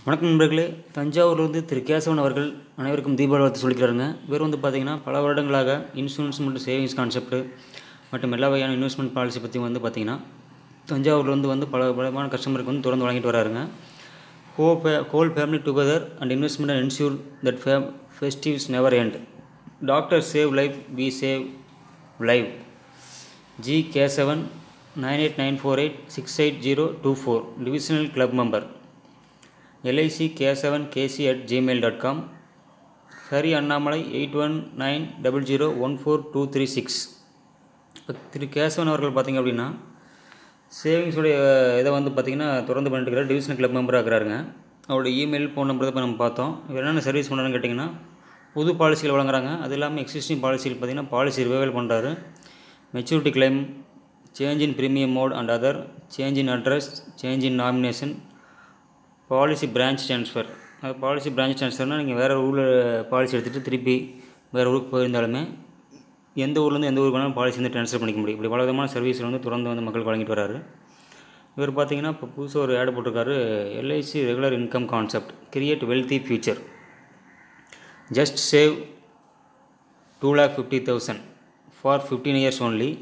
வணக்கம் நண்பர்களே தஞ்சாவூர்லேருந்து திரு கேசவன் அவர்கள் அனைவருக்கும் தீபாவளி வாழ்த்து சொல்லிக்கிறாருங்க இவர் வந்து பார்த்திங்கன்னா பல வருடங்களாக இன்சூரன்ஸ் மற்றும் சேவிங்ஸ் கான்செப்ட் மற்றும் எல்லா வகையான இன்வெஸ்ட்மெண்ட் பாலிசி பற்றி வந்து பார்த்திங்கன்னா தஞ்சாவூர்லேருந்து வந்து பல பலமான கஸ்டமருக்கு வந்து தொடர்ந்து வழங்கிட்டு வராருங்க ஹோ ஃபே whole family together and investment and insure that fame festives never end doctor save life we save live G Kesavan nine eight nine four eight six eight zero two four divisional club member LIC Kesavan KC at Gmail dot com Hari Annamalai eight one nine double zero one four two three six இப்போ திரு கேசவன் அவர்கள் பார்த்திங்க அப்படின்னா சேவிங்ஸுடைய இதை வந்து பார்த்திங்கன்னா தொடர்ந்து பண்ணிட்டு இருக்கிறார் டிவிஷனல் கிளப் மெம்பராக இருக்கிறாருங்க அவருடைய இமெயில் ஃபோன் நம்பர் இப்போ நம்ம பார்த்தோம் இவர் என்னென்ன சர்வீஸ் பண்ணுறான்னு கேட்டிங்கன்னா புது பாலிசிகள் வழங்குறாங்க அது இல்லாமல் எக்ஸிஸ்டிங் பாலிசிகள் பார்த்திங்கன்னா பாலிசி ரிவைவல் பண்ணுறாரு maturity claim change in premium mode and other change in address change in nomination policy branch transfer அது பாலிசி பிரான்ச் ட்ரான்ஸ்ஃபர்னால் நீங்கள் வேறு ஊரில் பாலிசி எடுத்துகிட்டு திருப்பி வேறு ஊருக்கு போயிருந்தாலுமே எந்த ஊர்லேருந்து எந்த ஊருக்கு வேணாலும் பாலிசி வந்து ட்ரான்ஸ்ஃபர் பண்ணிக்க முடியும் இப்படி பல விதமான சர்வீஸ் வந்து தொடர்ந்து வந்து மக்களுக்கு வழங்கிட்டு வராரு இவர் பார்த்தீங்கன்னா இப்போ புதுசாக ஒரு ஆடு போட்டிருக்காரு LIC regular income concept create wealthy future just save two lakh fifty thousand for fifteen years only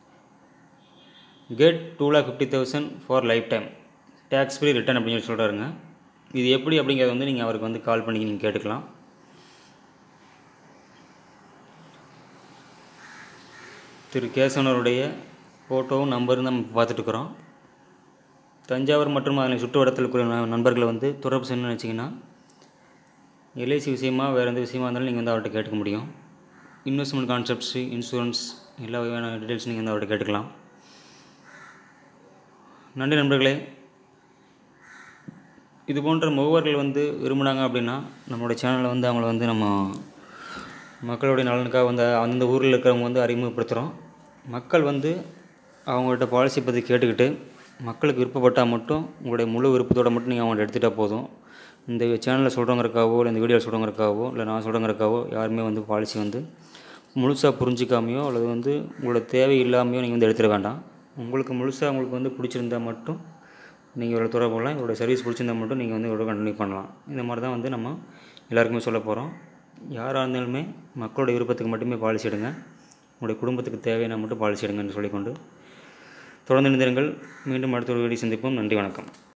get two lakh fifty thousand for life time tax free return அப்படின்னு சொல்லி சொல்கிறாருங்க இது எப்படி அப்படிங்கிறத வந்து நீங்கள் அவருக்கு வந்து கால் பண்ணி நீங்கள் கேட்டுக்கலாம் திரு கேசவனருடைய ஃபோட்டோவும் நம்பரும் நம்ம பார்த்துட்டு இருக்கிறோம் தஞ்சாவூர் மற்றும் அதனை சுற்று வட்டத்தில் இருக்கிற நண்பர்களை வந்து தொடர்பு செய்யணும்னு நினச்சிங்கன்னா எல்ஐசி விஷயமா வேறு எந்த விஷயமா இருந்தாலும் நீங்கள் வந்து அவர்கிட்ட கேட்டுக்க முடியும் இன்வெஸ்ட்மெண்ட் கான்செப்ட்ஸு இன்சூரன்ஸ் எல்லா வகையான டீட்டெயில்ஸ் நீங்கள் வந்து அவர்கிட்ட கேட்டுக்கலாம் நன்றி நண்பர்களே இது போன்ற முகவர்கள் வந்து விரும்பினாங்க அப்படின்னா நம்மளுடைய சேனலில் வந்து அவங்கள வந்து நம்ம மக்களுடைய நலனுக்காக வந்து அந்தந்த ஊரில் இருக்கிறவங்க வந்து அறிமுகப்படுத்துகிறோம் மக்கள் வந்து அவங்கள்ட்ட பாலிசி பற்றி கேட்டுக்கிட்டு மக்களுக்கு விருப்பப்பட்டால் மட்டும் உங்களுடைய முழு விருப்பத்தோடு மட்டும் நீங்கள் அவங்கள்ட்ட எடுத்துகிட்டா போதும் இந்த சேனலில் சொல்கிறவங்களுக்காகவோ இல்லை இந்த வீடியோவில் சொல்கிறவங்களுக்காகவோ இல்லை நான் சொல்கிறவங்களுக்காகவோ யாருமே வந்து பாலிசி வந்து முழுசாக புரிஞ்சிக்காமையோ அல்லது வந்து உங்களோட தேவை இல்லாமையோ நீங்கள் வந்து எடுத்துட வேண்டாம் உங்களுக்கு முழுசாக உங்களுக்கு வந்து பிடிச்சிருந்தா மட்டும் நீங்கள் இவ்வளோ தொடர்பு கொள்ளலாம் இவரோட சர்வீஸ் பிடிச்சிருந்தா மட்டும் நீங்கள் வந்து இவ்வளோ கண்டினியூ பண்ணலாம் இந்த மாதிரி தான் வந்து நம்ம எல்லாருக்குமே சொல்ல போகிறோம் யாராக இருந்தாலுமே மக்களோட விருப்பத்துக்கு மட்டுமே பாலிசி எடுங்க உங்களுடைய குடும்பத்துக்கு தேவையான மட்டும் பாலிசி எடுங்கன்னு சொல்லிக்கொண்டு தொடர்ந்து இணைந்திருங்கள் மீண்டும் அடுத்த ஒரு வீடியோ சந்திப்போம் நன்றி வணக்கம்